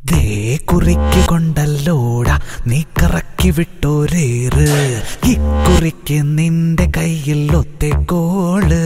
ദേ കുറിക്ക് കൊണ്ടല്ലോട നീ കറക്കി വിട്ടോരേറ് ഇക്കുറിക്ക് നിന്റെ കയ്യിൽ ഒത്തേക്കോള്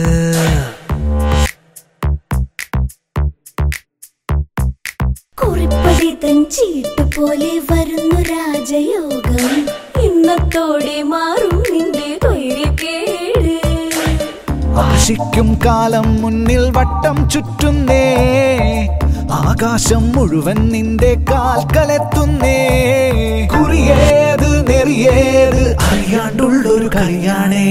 കുറിപ്പടിതൻ ചീട്ട് പോലെ വരുന്നു രാജയോഗം ഇന്നത്തോടെ മാറും നിന്റെ ധൈര്യക്കേട് ആശിക്കും കാലം മുന്നിൽ വട്ടം ചുറ്റുന്നേ ആകാശം മുഴുവൻ നിന്റെ കാൽക്കലെത്തുന്നേ കുറിയേത് നെറിയേത് അറിയാണ്ടുള്ളൊരു കളിയാണേ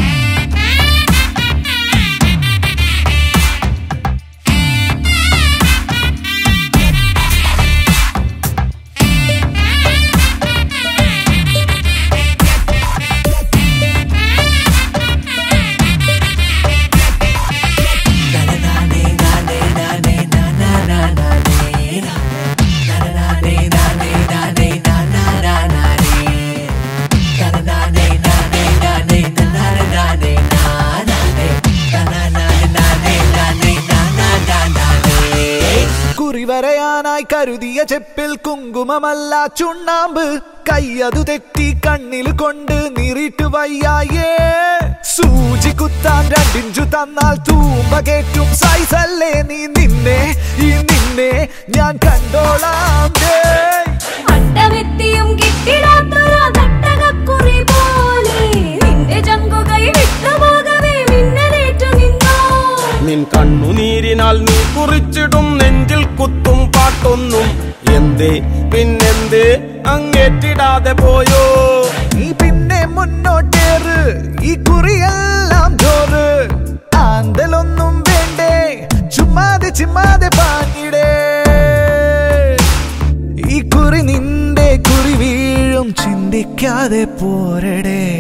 കുറിവരയാനായി കരുതിയ ചെപ്പിൽ കുങ്കുമമല്ല ചുണ്ണാമ്പ് കയ്യതു തെറ്റി കണ്ണിൽ കൊണ്ട് നീറിട്ട് വയ്യായേ സൂചി കുത്താൻ രണ്ടിഞ്ചു തന്നാൽ തൂമ്പ കേറ്റും സൈസല്ലേ നീ നിന്നെ ഈ നിന്നെ ഞാൻ കണ്ടോളാം ദേ. അട്ടമെത്തിയും കിട്ടിടാത്തൊരു തട്ടകക്കുറി പോലെ നിന്റെ ചങ്കുകൈ വിട്ടുപോകവേ മിന്നലേറ്റു നിന്നോ നിൻ കണ്ണുനീരിനാൽ നീ കുറിച്ചിടും നെഞ്ചിൽ കുത്തും പാട്ടൊന്നും എന്തേ പിന്നെന്തേ അങ്ങേറ്റിടാതെ പോയോ നീ പിന്നെ മുന്നോട്ടേറ് ഈ കുറിയെല്ലാം ചോറ് ആന്തലൊന്നും വേണ്ടേ ചുമ്മാതെ ചിമ്മാതെ പാഞ്ഞിടേ ഈ കുറി നിന്റെ കുറി വീഴും ചിന്തിക്കാതെ പോരടേ